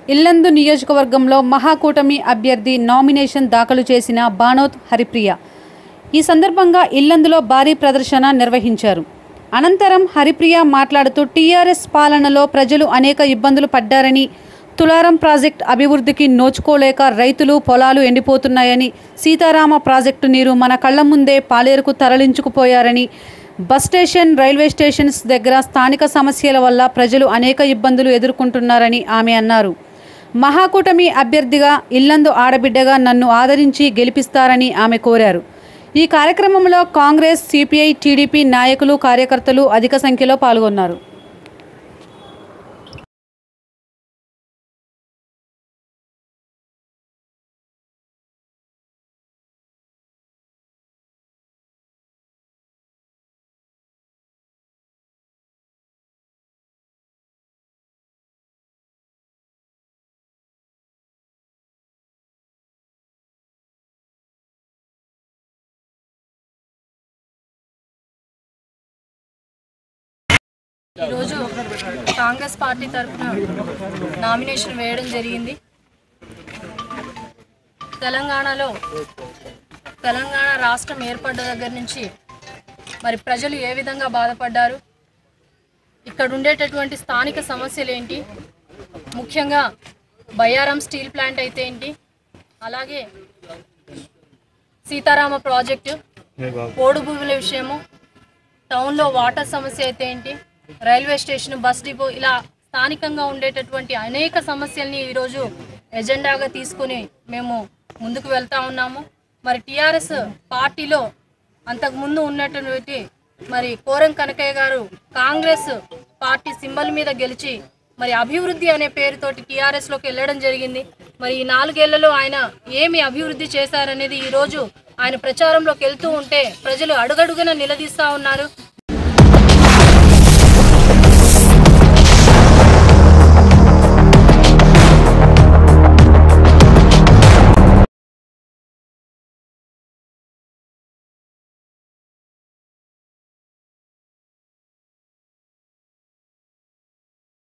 ఇల్లందు నియోజకవర్గంలో మహాకూటమి అభ్యర్థి నామినేషన్ దాఖలు చేసిన బానోత్ హరిప్రియ ఈ సందర్భంగా ఇల్లందులో భారీ ప్రదర్శన నిర్వహించారు అనంతరం హరిప్రియ మాట్లాడుతూ టీఆర్ఎస్ పాలనలో ప్రజలు అనేక ఇబ్బందులు పడ్డారని తులారం ప్రాజెక్ట్ అభివృద్ధికి నోచుకోలేక రైతులు పొలాలు ఎండిపోతున్నాయని సీతారామ ప్రాజెక్టు నీరు మన కళ్ళ ముందే పాలేరుకు తరలించుకుపోయారని బస్ స్టేషన్ రైల్వే స్టేషన్స్ దగ్గర స్థానిక సమస్యల వల్ల ప్రజలు అనేక ఇబ్బందులు ఎదుర్కొంటున్నారని ఆమె అన్నారు మహాకూటమి అభ్యర్థిగా ఇల్లందు ఆడబిడ్డగా నన్ను ఆదరించి గెలిపిస్తారని ఆమె కోరారు ఈ కార్యక్రమంలో కాంగ్రెస్ సిపిఐ టీడీపీ నాయకులు కార్యకర్తలు అధిక సంఖ్యలో పాల్గొన్నారు ఈరోజు కాంగ్రెస్ పార్టీ తరఫున నామినేషన్ వేయడం జరిగింది తెలంగాణలో తెలంగాణ రాష్ట్రం ఏర్పడ్డ దగ్గర నుంచి మరి ప్రజలు ఏ విధంగా బాధపడ్డారు ఇక్కడ ఉండేటటువంటి స్థానిక సమస్యలు ఏంటి ముఖ్యంగా బయ్యారం స్టీల్ ప్లాంట్ అయితే ఏంటి అలాగే సీతారామ ప్రాజెక్టు పోడు భూముల విషయము టౌన్లో వాటర్ సమస్య అయితే ఏంటి రైల్వే స్టేషన్ బస్ డిపో ఇలా స్థానికంగా ఉండేటటువంటి అనేక సమస్యల్ని ఈరోజు ఎజెండాగా తీసుకుని మేము ముందుకు వెళ్తా ఉన్నాము మరి టీఆర్ఎస్ పార్టీలో అంతకుముందు ఉన్నటువంటి మరి కోరం కనకయ్య గారు కాంగ్రెస్ పార్టీ సింబల్ మీద గెలిచి మరి అభివృద్ధి అనే పేరుతోటి టీఆర్ఎస్ లోకి వెళ్ళడం జరిగింది మరి ఈ నాలుగేళ్లలో ఆయన ఏమి అభివృద్ధి చేశారనేది ఈ రోజు ఆయన ప్రచారంలోకి వెళ్తూ ఉంటే ప్రజలు అడుగడుగున నిలదీస్తా ఉన్నారు